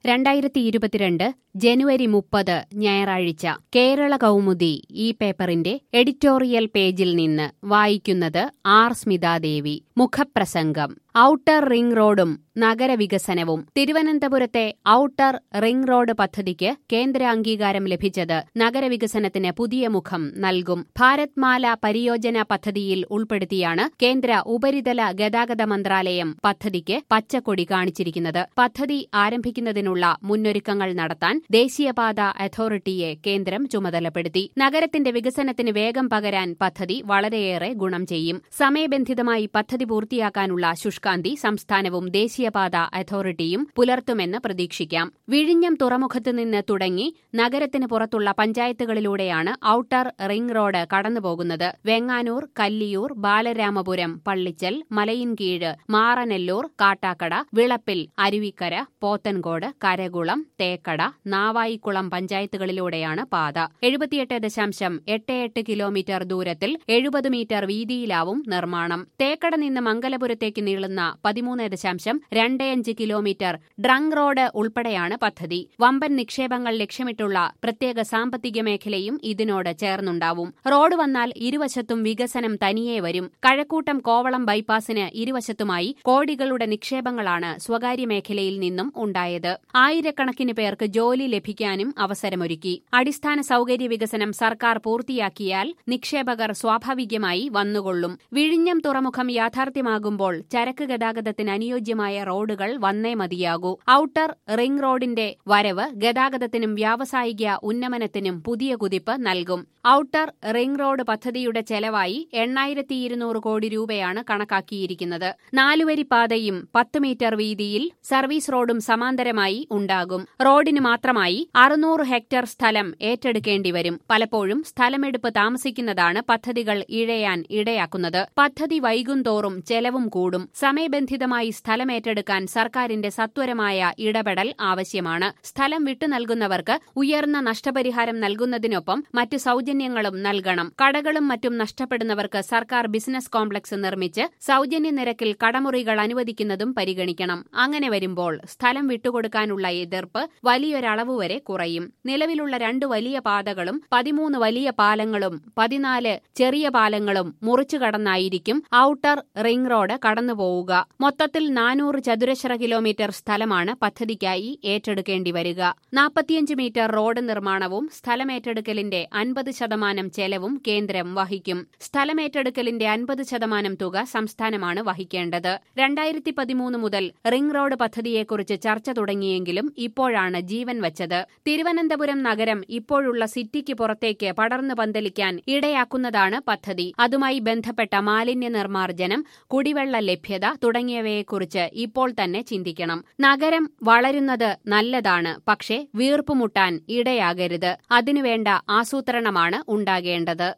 രണ്ടായിരത്തി ഇരുപത്തിരണ്ട് ജനുവരി മുപ്പത് ഞായറാഴ്ച കേരള കൗമുദി ഈ പേപ്പറിന്റെ എഡിറ്റോറിയൽ പേജിൽ നിന്ന് വായിക്കുന്നത് ആർ സ്മിതാദേവി മുഖപ്രസംഗം ഔട്ടർ റിംഗ് റോഡും നഗരവികസനവും തിരുവനന്തപുരത്തെ ഔട്ടർ റിംഗ് റോഡ് പദ്ധതിക്ക് കേന്ദ്ര അംഗീകാരം ലഭിച്ചത് നഗരവികസനത്തിന് പുതിയ മുഖം നൽകും ഭാരത് മാല പരിയോജന പദ്ധതിയിൽ ഉൾപ്പെടുത്തിയാണ് കേന്ദ്ര ഉപരിതല ഗതാഗത മന്ത്രാലയം പദ്ധതിക്ക് പച്ചക്കൊടി കാണിച്ചിരിക്കുന്നത് പദ്ധതി ആരംഭിക്കുന്നതിനുള്ള മുന്നൊരുക്കങ്ങൾ നടത്താൻ ദേശീയപാത അതോറിറ്റിയെ കേന്ദ്രം ചുമതലപ്പെടുത്തി നഗരത്തിന്റെ വികസനത്തിന് വേഗം പകരാൻ പദ്ധതി വളരെയേറെ ഗുണം ചെയ്യും സമയബന്ധിതമായി പദ്ധതി പൂർത്തിയാക്കാനുള്ള ശുഷ്കാന്തി സംസ്ഥാനവും ദേശീയപാത അതോറിറ്റിയും പുലർത്തുമെന്ന് പ്രതീക്ഷിക്കാം വിഴിഞ്ഞം തുറമുഖത്ത് നിന്ന് തുടങ്ങി നഗരത്തിന് പുറത്തുള്ള പഞ്ചായത്തുകളിലൂടെയാണ് ഔട്ടർ റിംഗ് റോഡ് കടന്നുപോകുന്നത് വെങ്ങാനൂർ കല്ലിയൂർ ബാലരാമപുരം പള്ളിച്ചൽ മലയിൻകീഴ് മാറനെല്ലൂർ കാട്ടാക്കട വിളപ്പിൽ അരുവിക്കര പോത്തൻകോട് കരകുളം തേക്കട നാവായിക്കുളം പഞ്ചായത്തുകളിലൂടെയാണ് പാത എഴുപത്തിയെട്ട് ദശാംശം എട്ട് എട്ട് കിലോമീറ്റർ ദൂരത്തിൽ എഴുപത് മീറ്റർ വീതിയിലാവും നിർമ്മാണം തേക്കട നിന്ന് മംഗലപുരത്തേക്ക് നീളുന്ന പതിമൂന്ന് ദശാംശം രണ്ട് അഞ്ച് കിലോമീറ്റർ ഡ്രങ് റോഡ് ഉൾപ്പെടെയാണ് പദ്ധതി വമ്പൻ നിക്ഷേപങ്ങൾ ലക്ഷ്യമിട്ടുള്ള പ്രത്യേക സാമ്പത്തിക മേഖലയും ഇതിനോട് ചേർന്നുണ്ടാവും റോഡ് വന്നാൽ ഇരുവശത്തും വികസനം തനിയേ വരും കഴക്കൂട്ടം കോവളം ബൈപ്പാസിന് ഇരുവശത്തുമായി കോടികളുടെ നിക്ഷേപങ്ങളാണ് സ്വകാര്യ മേഖലയിൽ നിന്നും ഉണ്ടായത് ആയിരക്കണക്കിന് പേർക്ക് ജോലി ലഭിക്കാനും അവസരമൊരുക്കി അടിസ്ഥാന സൌകര്യ വികസനം സർക്കാർ പൂർത്തിയാക്കിയാൽ നിക്ഷേപകർ സ്വാഭാവികമായി വന്നുകൊള്ളും വിഴിഞ്ഞം തുറമുഖം യാഥാർത്ഥ്യമാകുമ്പോൾ ചരക്ക് ഗതാഗതത്തിന് അനുയോജ്യമായ റോഡുകൾ വന്നേ മതിയാകൂ ഔട്ടർ റിംഗ് റോഡിന്റെ വരവ് ഗതാഗതത്തിനും വ്യാവസായിക ഉന്നമനത്തിനും പുതിയ കുതിപ്പ് നൽകും ഔട്ടർ റിംഗ് റോഡ് പദ്ധതിയുടെ ചെലവായി എണ്ണായിരത്തി ഇരുന്നൂറ് കോടി രൂപയാണ് കണക്കാക്കിയിരിക്കുന്നത് നാലുവരി പാതയും പത്ത് മീറ്റർ വീതിയിൽ സർവീസ് റോഡും സമാന്തരമായി ഉണ്ടാകും റോഡിന് മാത്രമായി അറുന്നൂറ് ഹെക്ടർ സ്ഥലം ഏറ്റെടുക്കേണ്ടി വരും പലപ്പോഴും സ്ഥലമെടുപ്പ് താമസിക്കുന്നതാണ് പദ്ധതികൾ ഇഴയാൻ ഇടയാക്കുന്നത് പദ്ധതി വൈകുന്തോറും ചെലവും കൂടും സമയബന്ധിതമായി സ്ഥലം ഏറ്റെടുക്കാൻ സർക്കാരിന്റെ സത്വരമായ ഇടപെടൽ ആവശ്യമാണ് സ്ഥലം വിട്ടു നൽകുന്നവർക്ക് ഉയർന്ന നഷ്ടപരിഹാരം നൽകുന്നതിനൊപ്പം മറ്റ് സൌജന്യങ്ങളും നൽകണം കടകളും മറ്റും നഷ്ടപ്പെടുന്നവർക്ക് സർക്കാർ ബിസിനസ് കോംപ്ലക്സ് നിർമ്മിച്ച് സൌജന്യ നിരക്കിൽ കടമുറികൾ അനുവദിക്കുന്നതും പരിഗണിക്കണം അങ്ങനെ വരുമ്പോൾ സ്ഥലം വിട്ടുകൊടുക്കാനുള്ള എതിർപ്പ് വലിയൊരളവ് വരെ കുറയും നിലവിലുള്ള രണ്ട് വലിയ പാതകളും പതിമൂന്ന് വലിയ പാലങ്ങളും പതിനാല് ചെറിയ പാലങ്ങളും മുറിച്ചു കടന്നായിരിക്കും ഔട്ടർ റിംഗ് റോഡ് കടന്നുപോവുക മൊത്തത്തിൽ നാനൂറ് ചതുരശ്ര കിലോമീറ്റർ സ്ഥലമാണ് പദ്ധതിക്കായി ഏറ്റെടുക്കേണ്ടി വരിക നാൽപ്പത്തിയഞ്ച് മീറ്റർ റോഡ് നിർമ്മാണവും സ്ഥലമേറ്റെടുക്കലിന്റെ അൻപത് ശതമാനം ചെലവും കേന്ദ്രം വഹിക്കും സ്ഥലമേറ്റെടുക്കലിന്റെ അൻപത് ശതമാനം തുക സംസ്ഥാനമാണ് വഹിക്കേണ്ടത് രണ്ടായിരത്തി പതിമൂന്ന് മുതൽ റിംഗ് റോഡ് പദ്ധതിയെക്കുറിച്ച് ചർച്ച തുടങ്ങിയെങ്കിലും ഇപ്പോഴാണ് ജീവൻ വച്ചത് തിരുവനന്തപുരം നഗരം ഇപ്പോഴുള്ള സിറ്റിക്ക് പുറത്തേക്ക് പടർന്നു പന്തലിക്കാൻ ഇടയാക്കുന്നതാണ് പദ്ധതി അതുമായി ബന്ധപ്പെട്ട മാലിന്യ നിർമ്മാർജ്ജനം കുടിവെള്ള ലഭ്യത തുടങ്ങിയവയെക്കുറിച്ച് ഇപ്പോൾ തന്നെ ചിന്തിക്കണം നഗരം വളരുന്നത് നല്ലതാണ് പക്ഷേ വീർപ്പുമുട്ടാൻ ഇടയാകരുത് അതിനുവേണ്ട ആസൂത്രണമാണ് ഉണ്ടാകേണ്ടത്